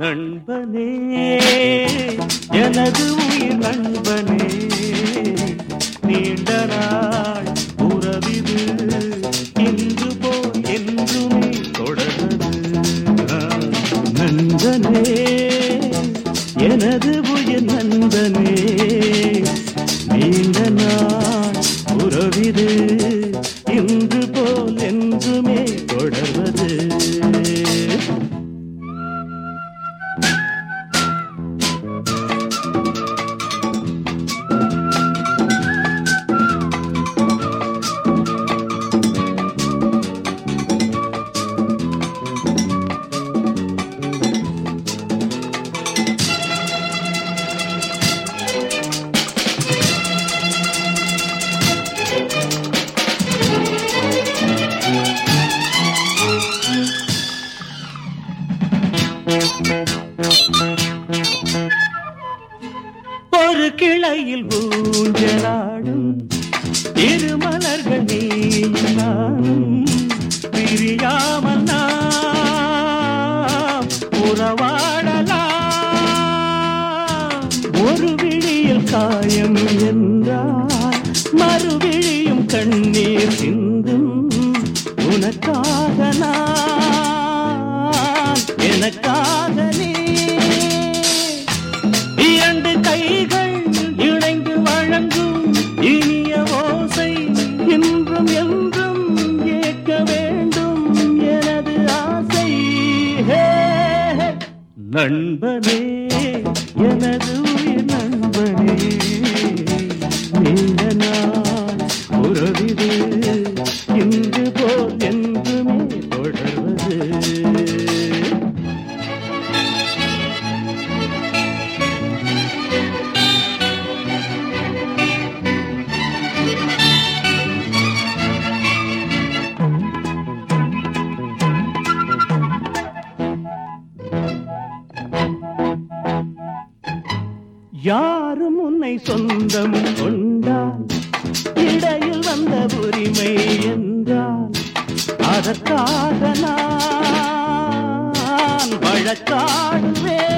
நண்பனே எனது உயிர் நண்பனே நீண்ட நாள் உறவிது இன்று போல் என்றுமே தொடர்வது நண்பனே எனது உயிர் நண்பனே நீண்ட நாள் உறவிது இன்று போல் என்றுமே தொடர்வது ஒரு கிளையில் ஊஞ்சலாடும் இருமலர்கள் நீயும் நானும் பிரியாமல் நாம் உறவாடலாம் ஒரு விழியில் காயம் என்றால் மறுவிழியும் கண்ணீர் சிந்தும் உனக்காக நான் எனக்காக நீ இரண்டு கைகள் இணைந்து வழங்கும் இனிய ஓசை இன்றும் என்றும் ஏற்க வேண்டும் எனது ஆசை ஹே, ஹே. நண்பனே எனது உயிர் நண்பனே நீண்ட நாள் உறவிது இன்று போல் என்றுமே தொடர்வது யாரும் உன்னை சொந்தம் கொண்டால் இடையில் வந்த உரிமை என்றால் அதற்காக நான் வழக்காடுவேன்